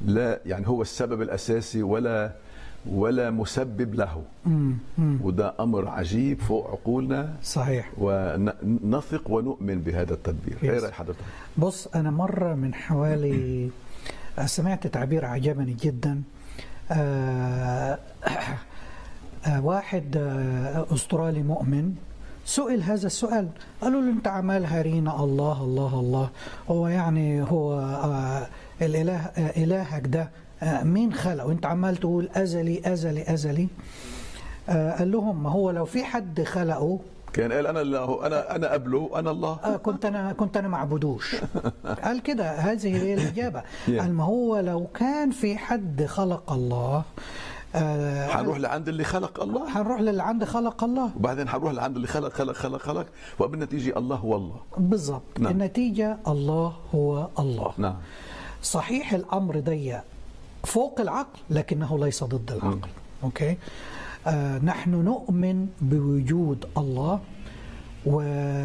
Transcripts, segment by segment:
لا يعني هو السبب الاساسي ولا ولا مسبب له وده امر عجيب فوق عقولنا صحيح ونثق ونؤمن بهذا التدبير ايه Yes. راي حضرتك بص أنا مرة من حوالي سمعت تعبير عجبني جدا آه، آه، واحد آه، أسترالي مؤمن سئل هذا السؤال قالوا له أنت عمال هارينا الله الله الله هو يعني هو آه، الإله آه، إلهك ده آه، مين خلقه أنت عمال تقول أزلي أزلي أزلي آه، قال لهم ما هو لو في حد خلقه كان قال انا الله انا انا قبله انا الله آه كنت انا كنت انا معبودوش قال كده هذه هي الاجابه Yeah. قال ما هو لو كان في حد خلق الله آه حنروح لعند اللي خلق الله هنروح للي عند خلق الله وبعدين حنروح لعند اللي خلق خلق خلق خلق وبالنتيجه الله هو الله بالضبط نعم. النتيجه الله هو الله نعم صحيح الامر ضيق فوق العقل لكنه ليس ضد العقل اوكي آه نحن نؤمن بوجود الله و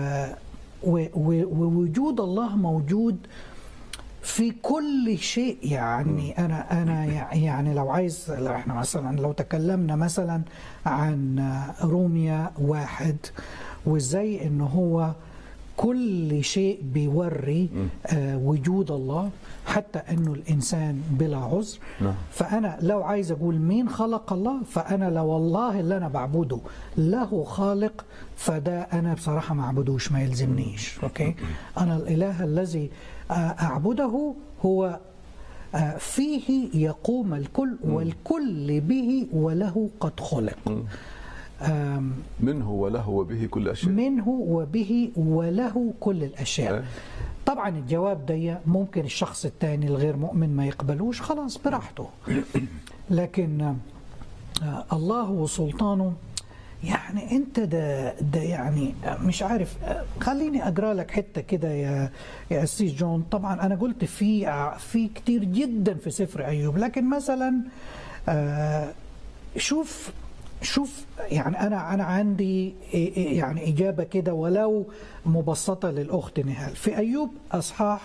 و- و- ووجود الله موجود في كل شيء يعني انا انا يع- يعني لو عايز لو احنا مثلا لو تكلمنا مثلا عن روميا واحد وازاي ان هو كل شيء بيوري آه وجود الله حتى انه الانسان بلا عذر نعم. فانا لو عايز اقول مين خلق الله فانا لو الله اللي انا بعبده له خالق فده انا بصراحه ما اعبدوش ما يلزمنيش اوكي انا الاله الذي آه، اعبده هو آه، فيه يقوم الكل والكل به وله قد خلق آم، منه وله وبه كل اشياء منه وبه وله كل الاشياء أه. طبعا الجواب ده ممكن الشخص الثاني الغير مؤمن ما يقبلوش خلاص براحته لكن آه، الله وسلطانه يعني انت ده ده يعني مش عارف آه، خليني اقرا لك حته كده يا يا اسيس جون طبعا انا قلت في ع- في كتير جدا في سفر ايوب لكن مثلا آه، شوف شوف يعني انا انا عندي إيه- إيه يعني اجابه كده ولو مبسطه للاخت نهال في ايوب اصحاح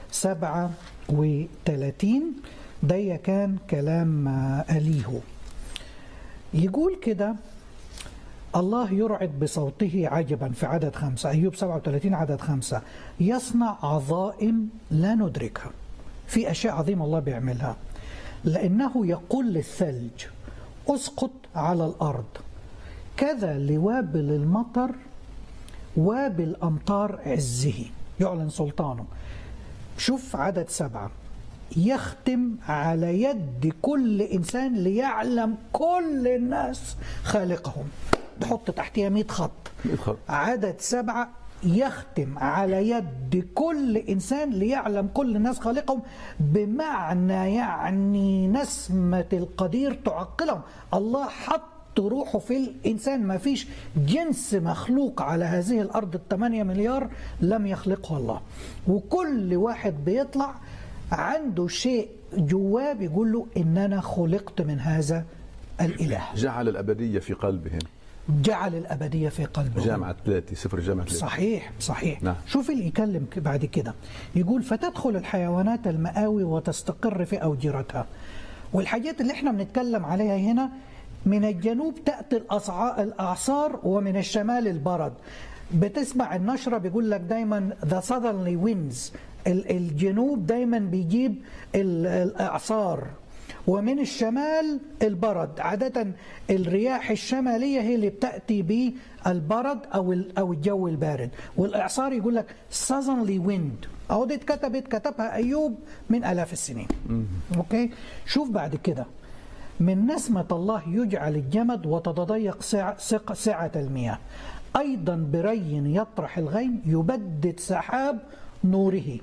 37 ده كان كلام آه، اليهو يقول كده الله يرعد بصوته عجبا في عدد خمسة أيوب 37 عدد خمسة يصنع عظائم لا ندركها في أشياء عظيمة الله بيعملها لأنه يقول للثلج أسقط على الأرض كذا لوابل المطر وبالأمطار عزه يعلن سلطانه شوف عدد سبعة يختم على يد كل إنسان ليعلم كل الناس خالقهم تحط تحتها 100 خط مئة خط. عدد سبعة يختم على يد كل إنسان ليعلم كل الناس خالقهم بمعنى يعني نسمة القدير تعقلهم الله حط روحه في الإنسان ما فيش جنس مخلوق على هذه الأرض الثمانية مليار لم يخلقه الله وكل واحد بيطلع عنده شيء جواه بيقول له إن أنا خلقت من هذا الإله جعل الابديه في قلبهم جعل الأبدية في قلبه جامعه ثلاثه سفر جامعه ثلاثه صحيح صحيح نعم. شوف اللي يكلم ك- بعد كده يقول فتدخل الحيوانات المآوي وتستقر في أوجرتها والحاجات اللي احنا بنتكلم عليها هنا من الجنوب تأتي الأصع- الأعصار ومن الشمال البرد بتسمع النشرة بيقول لك دايما the southerly winds ال- الجنوب دايما بيجيب ال- الأعصار ومن الشمال البرد عادة الرياح الشمالية هي اللي بتأتي بالبرد أو ال- أو الجو البارد والإعصار يقول لك southerly wind أهو دي اتكتبت كتبها أيوب من آلاف السنين أوكي شوف بعد كده من نسمة الله يجعل الجمد وتتضيق سعة, سق- سعة المياه أيضا بري يطرح الغيم يبدد سحاب نوره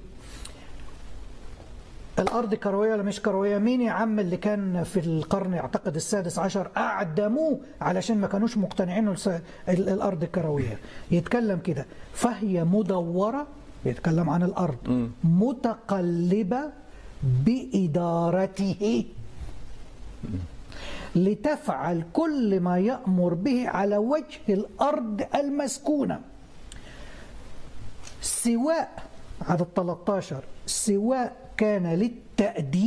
الارض كرويه ولا مش كرويه مين يا عم اللي كان في القرن اعتقد السادس عشر اعدموه علشان ما كانوش مقتنعين الس- ال- الارض كرويه يتكلم كده فهي مدوره يتكلم عن الارض متقلبه بادارته لتفعل كل ما يامر به على وجه الارض المسكونه سواء عدد 13 سواء كان للتأديب